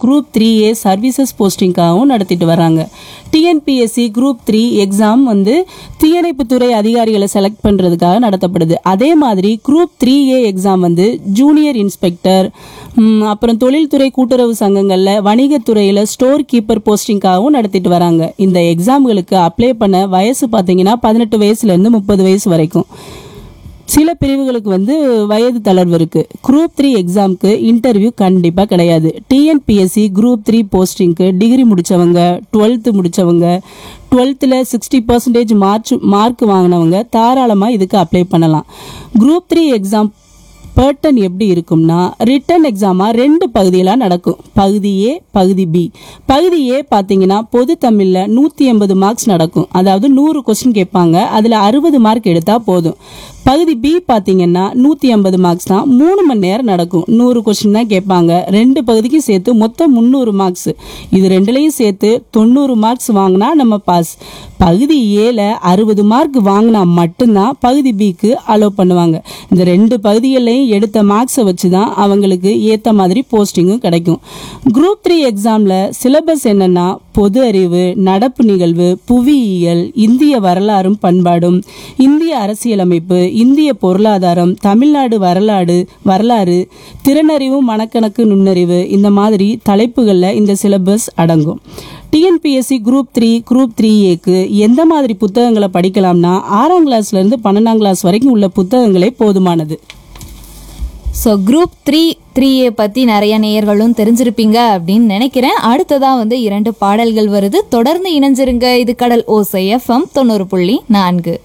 group three A services போஸ்டிங்காகவும் நடத்திட்டு வராங்க டிஎன்பிஎஸ்சி குரூப் த்ரீ எக்ஸாம் வந்து தீயணைப்புத்துறை அதிகாரிகளை செலக்ட் பண்ணுறதுக்காக நடத்தப்படுது அதே மாதிரி குரூப் த்ரீ ஏ எக்ஸாம் வந்து ஜூனியர் இன்ஸ்பெக்டர் ம், அப்புறம் தொழில்துறை கூட்டுறவு சங்கங்களில் வணிகத்துறையில் ஸ்டோர் கீப்பர் போஸ்டிங்காகவும் நடத்திட்டு வராங்க இந்த எக்ஸாம்களுக்கு அப்ளை பண்ண வயசு பார்த்தீங்கன்னா பதினெட்டு வயசுலேருந்து முப்பது வயசு வரைக்கும் சில பிரிவுகளுக்கு வந்து வயது தளர்வு இருக்கு குரூப் த்ரீ எக்ஸாம்க்கு இன்டர்வியூ கண்டிப்பாக கிடையாது டிஎன்பிஎஸ்சி குரூப் த்ரீ போஸ்டிங்க்கு டிகிரி முடிச்சவங்க டுவெல்த்து முடிச்சவங்க டுவெல்த்தில் சிக்ஸ்டி பர்சன்டேஜ் மார்க் மார்க் வாங்கினவங்க தாராளமாக இதுக்கு அப்ளை பண்ணலாம் குரூப் த்ரீ எக்ஸாம் பேர்டன் எப்படி இருக்கும்னா ரிட்டன் எக்ஸாமா ரெண்டு பகுதியெல்லாம் நடக்கும் பகுதி ஏ பகுதி பி பகுதி ஏ பார்த்தீங்கன்னா பொது தமிழில் நூற்றி எண்பது மார்க்ஸ் நடக்கும் அதாவது நூறு கொஸ்டின் கேட்பாங்க அதில் அறுபது மார்க் எடுத்தால் போதும் பகுதி பி பார்த்தீங்கன்னா நூற்றி ஐம்பது மார்க்ஸ் தான் மூணு மணி நேரம் நடக்கும் நூறு கொஸ்டின் தான் கேட்பாங்க ரெண்டு பகுதிக்கும் சேர்த்து மொத்தம் முந்நூறு மார்க்ஸ் இது ரெண்டுலையும் சேர்த்து தொண்ணூறு மார்க்ஸ் வாங்கினா நம்ம பாஸ் பகுதி ஏல அறுபது மார்க் வாங்கினா மட்டும்தான் பகுதி பிக்கு அலோவ் பண்ணுவாங்க இந்த ரெண்டு பகுதிகளையும் எடுத்த மார்க்ஸை வச்சு தான் அவங்களுக்கு ஏற்ற மாதிரி போஸ்டிங்கும் கிடைக்கும் குரூப் த்ரீ எக்ஸாமில் சிலபஸ் என்னன்னா பொது அறிவு நடப்பு நிகழ்வு புவியியல் இந்திய வரலாறும் பண்பாடும் இந்திய அரசியலமைப்பு இந்திய பொருளாதாரம் தமிழ்நாடு வரலாறு வரலாறு திறனறிவு மனக்கணக்கு நுண்ணறிவு இந்த மாதிரி தலைப்புகளில் இந்த சிலபஸ் அடங்கும் TNPSC group three group three ஏக்கு எந்த மாதிரி புத்தகங்களை படிக்கலாம்னா ஆறாம் கிளாஸ்ல இருந்து பன்னெண்டாம் கிளாஸ் வரைக்கும் உள்ள புத்தகங்களே போதுமானது so group three three A பற்றி நிறைய நேயர்களும் தெரிஞ்சிருப்பீங்க அப்படின்னு நினைக்கிறேன் அடுத்ததாக வந்து இரண்டு பாடல்கள் வருது தொடர்ந்து இணைஞ்சிருங்க இது கடல் ஓசை எஃப்எம் தொண்ணூறு புள்ளி நான்கு